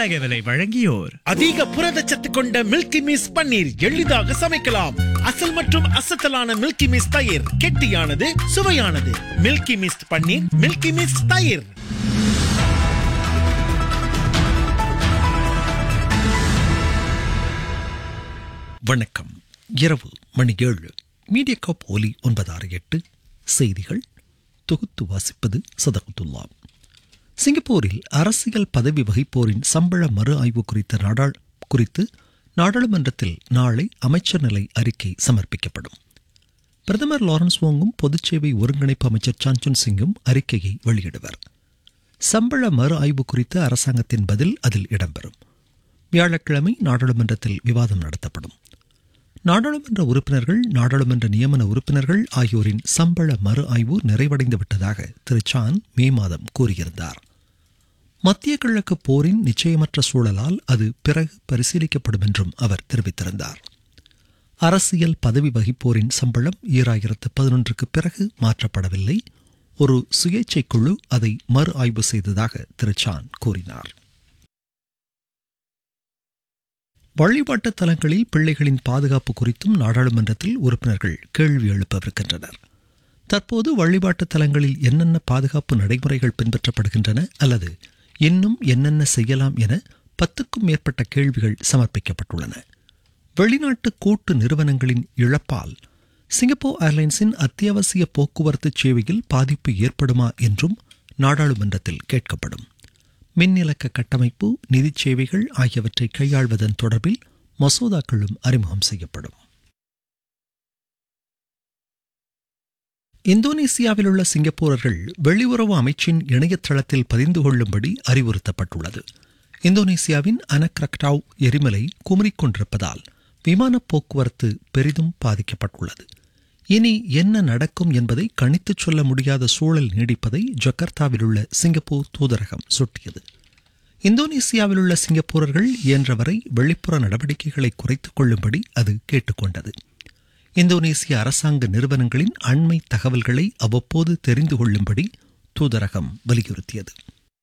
இத்தகவலை வழங்கியோர் அதிக புரதச்சத்து கொண்ட மில்கி மிஸ் பன்னீர் எளிதாக சமைக்கலாம் அசல் மற்றும் அசத்தலான மில்கி மிஸ் தயிர் கெட்டியானது சுவையானது Milky Mist paneer Milky Mist தயிர் வணக்கம் இரவு மணி ஏழு மீடியா காப் ஒலி ஒன்பதாறு எட்டு செய்திகள் தொகுத்து வாசிப்பது சதகத்துல்லா சிங்கப்பூரில் அரசியல் பதவி வகிப்போரின் சம்பள மறு ஆய்வு குறித்த நாடாள் குறித்து நாடாளுமன்றத்தில் நாளை அமைச்சர் நிலை அறிக்கை சமர்ப்பிக்கப்படும் பிரதமர் லாரன்ஸ் வோங்கும் பொதுச்சேவை ஒருங்கிணைப்பு அமைச்சர் சான்சுன் சிங்கும் அறிக்கையை வெளியிடுவர் சம்பள மறு ஆய்வு குறித்த அரசாங்கத்தின் பதில் அதில் இடம்பெறும் வியாழக்கிழமை நாடாளுமன்றத்தில் விவாதம் நடத்தப்படும் நாடாளுமன்ற உறுப்பினர்கள் நாடாளுமன்ற நியமன உறுப்பினர்கள் ஆகியோரின் சம்பள மறு ஆய்வு நிறைவடைந்து விட்டதாக திரு சான் மே மாதம் கூறியிருந்தார் மத்திய கிழக்கு போரின் நிச்சயமற்ற சூழலால் அது பிறகு பரிசீலிக்கப்படும் என்றும் அவர் தெரிவித்திருந்தார் அரசியல் பதவி வகிப்போரின் சம்பளம் ஈராயிரத்து பதினொன்றுக்கு பிறகு மாற்றப்படவில்லை ஒரு சுயேட்சை குழு அதை மறு ஆய்வு செய்ததாக திரு சான் கூறினார் வழிபாட்டு தலங்களில் பிள்ளைகளின் பாதுகாப்பு குறித்தும் நாடாளுமன்றத்தில் உறுப்பினர்கள் கேள்வி எழுப்பவிருக்கின்றனர் தற்போது வழிபாட்டு தலங்களில் என்னென்ன பாதுகாப்பு நடைமுறைகள் பின்பற்றப்படுகின்றன அல்லது இன்னும் என்னென்ன செய்யலாம் என பத்துக்கும் மேற்பட்ட கேள்விகள் சமர்ப்பிக்கப்பட்டுள்ளன வெளிநாட்டு கூட்டு நிறுவனங்களின் இழப்பால் சிங்கப்பூர் ஏர்லைன்ஸின் அத்தியாவசிய போக்குவரத்து சேவையில் பாதிப்பு ஏற்படுமா என்றும் நாடாளுமன்றத்தில் கேட்கப்படும் மின்னிலக்க கட்டமைப்பு நிதிச் சேவைகள் ஆகியவற்றை கையாள்வதன் தொடர்பில் மசோதாக்களும் அறிமுகம் செய்யப்படும் இந்தோனேசியாவில் உள்ள சிங்கப்பூரர்கள் வெளியுறவு அமைச்சின் இணையதளத்தில் பதிந்து கொள்ளும்படி அறிவுறுத்தப்பட்டுள்ளது இந்தோனேசியாவின் அனக்ரக்டாவ் எரிமலை குமரிக் கொண்டிருப்பதால் விமான போக்குவரத்து பெரிதும் பாதிக்கப்பட்டுள்ளது இனி என்ன நடக்கும் என்பதை கணித்துச் சொல்ல முடியாத சூழல் நீடிப்பதை ஜகர்த்தாவில் உள்ள சிங்கப்பூர் தூதரகம் சுட்டியது இந்தோனேசியாவில் உள்ள சிங்கப்பூரர்கள் இயன்றவரை வெளிப்புற நடவடிக்கைகளை குறைத்துக் கொள்ளும்படி அது கேட்டுக்கொண்டது இந்தோனேசிய அரசாங்க நிறுவனங்களின் அண்மை தகவல்களை அவ்வப்போது தெரிந்து கொள்ளும்படி தூதரகம் வலியுறுத்தியது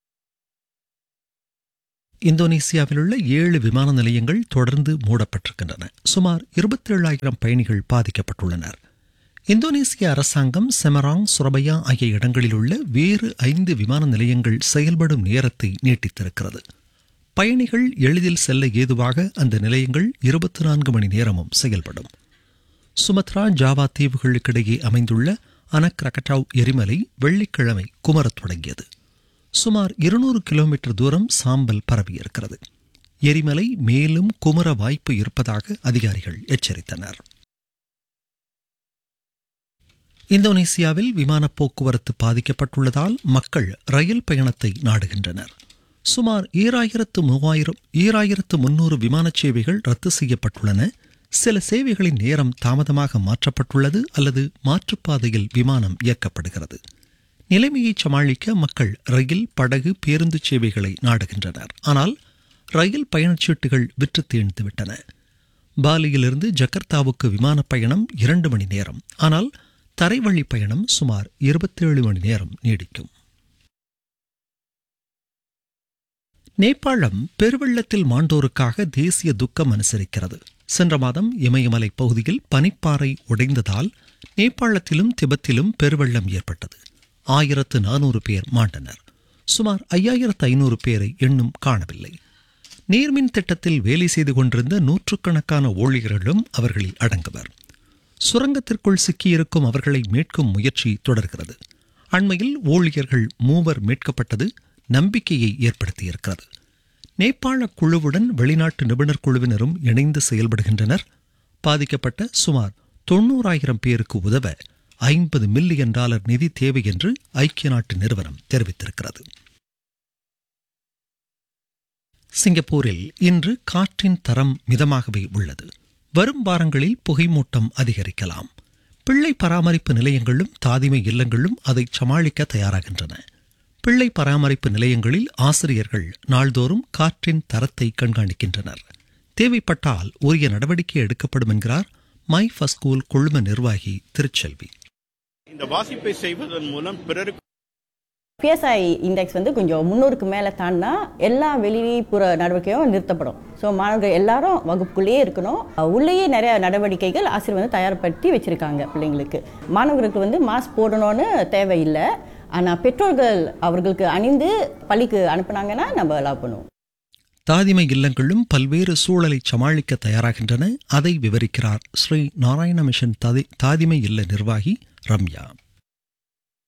இந்தோனேசியாவில் உள்ள ஏழு விமான நிலையங்கள் தொடர்ந்து மூடப்பட்டிருக்கின்றன சுமார் இருபத்தேழாயிரம் பயணிகள் பாதிக்கப்பட்டுள்ளனர் இந்தோனேசிய அரசாங்கம் செமராங் சுரபையா ஆகிய இடங்களில் உள்ள வேறு ஐந்து விமான நிலையங்கள் செயல்படும் நேரத்தை நீட்டித்திருக்கிறது பயணிகள் எளிதில் செல்ல ஏதுவாக அந்த நிலையங்கள் இருபத்தி நான்கு மணி நேரமும் செயல்படும் சுமத்ரா ஜாவா தீவுகளுக்கிடையே அமைந்துள்ள அனக்ரகட்டாவ் எரிமலை வெள்ளிக்கிழமை குமரத் தொடங்கியது சுமார் இருநூறு கிலோமீட்டர் தூரம் சாம்பல் பரவியிருக்கிறது எரிமலை மேலும் குமர வாய்ப்பு இருப்பதாக அதிகாரிகள் எச்சரித்தனர் இந்தோனேசியாவில் விமான போக்குவரத்து பாதிக்கப்பட்டுள்ளதால் மக்கள் ரயில் பயணத்தை நாடுகின்றனர் சுமார் ஈராயிரத்து மூவாயிரம் ஈராயிரத்து முன்னூறு விமான சேவைகள் ரத்து செய்யப்பட்டுள்ளன சில சேவைகளின் நேரம் தாமதமாக மாற்றப்பட்டுள்ளது அல்லது மாற்றுப்பாதையில் விமானம் இயக்கப்படுகிறது நிலைமையை சமாளிக்க மக்கள் ரயில் படகு பேருந்து சேவைகளை நாடுகின்றனர் ஆனால் ரயில் பயணச்சீட்டுகள் விற்று தீர்ந்துவிட்டன பாலியிலிருந்து ஜகர்த்தாவுக்கு விமான பயணம் இரண்டு மணி நேரம் ஆனால் தரைவழி பயணம் சுமார் இருபத்தேழு மணி நேரம் நீடிக்கும் நேபாளம் பெருவெள்ளத்தில் மாண்டோருக்காக தேசிய துக்கம் அனுசரிக்கிறது சென்ற மாதம் இமயமலை பகுதியில் பனிப்பாறை உடைந்ததால் நேபாளத்திலும் திபெத்திலும் பெருவெள்ளம் ஏற்பட்டது ஆயிரத்து நானூறு பேர் மாண்டனர் சுமார் ஐயாயிரத்து ஐநூறு பேரை இன்னும் காணவில்லை நீர்மின் திட்டத்தில் வேலை செய்து கொண்டிருந்த நூற்றுக்கணக்கான ஊழியர்களும் அவர்களில் அடங்குவர் சுரங்கத்திற்குள் சிக்கியிருக்கும் அவர்களை மீட்கும் முயற்சி தொடர்கிறது அண்மையில் ஊழியர்கள் மூவர் மீட்கப்பட்டது நம்பிக்கையை ஏற்படுத்தியிருக்கிறது நேபாள குழுவுடன் வெளிநாட்டு நிபுணர் குழுவினரும் இணைந்து செயல்படுகின்றனர் பாதிக்கப்பட்ட சுமார் தொண்ணூறாயிரம் பேருக்கு உதவ ஐம்பது மில்லியன் டாலர் நிதி தேவை என்று ஐக்கிய நாட்டு நிறுவனம் தெரிவித்திருக்கிறது சிங்கப்பூரில் இன்று காற்றின் தரம் மிதமாகவே உள்ளது வரும் வாரங்களில் புகைமூட்டம் அதிகரிக்கலாம் பிள்ளை பராமரிப்பு நிலையங்களும் தாதிமை இல்லங்களும் அதை சமாளிக்க தயாராகின்றன பிள்ளை பராமரிப்பு நிலையங்களில் ஆசிரியர்கள் நாள்தோறும் காற்றின் தரத்தை கண்காணிக்கின்றனர் தேவைப்பட்டால் உரிய நடவடிக்கை எடுக்கப்படும் என்கிறார் மை ஃபஸ்கூல் குழும நிர்வாகி திருச்செல்வி இந்த வாசிப்பை செய்வதன் மூலம் பிறருக்கு பிஎஸ்ஐ இண்டெக்ஸ் வந்து கொஞ்சம் முன்னூறுக்கு மேலே தாண்டினா எல்லா வெளிப்புற நடவடிக்கையும் நிறுத்தப்படும் ஸோ மாணவர்கள் எல்லாரும் வகுப்புக்குள்ளேயே இருக்கணும் அஹ் உள்ளேயே நிறைய நடவடிக்கைகள் ஆசிரியர் வந்து தயார்படுத்தி வச்சுருக்காங்க பிள்ளைங்களுக்கு மாணவர்களுக்கு வந்து மாஸ்க் போடணும்னு தேவையில்லை ஆனால் பெற்றோர்கள் அவர்களுக்கு அணிந்து பள்ளிக்கு அனுப்புனாங்கன்னா நம்ம அலோவ் பண்ணுவோம் தாதிமை இல்லங்களும் பல்வேறு சூழலை சமாளிக்க தயாராகின்றன அதை விவரிக்கிறார் ஸ்ரீ நாராயண மிஷன் தாதி தாதிமை இல்ல நிர்வாகி ரம்யா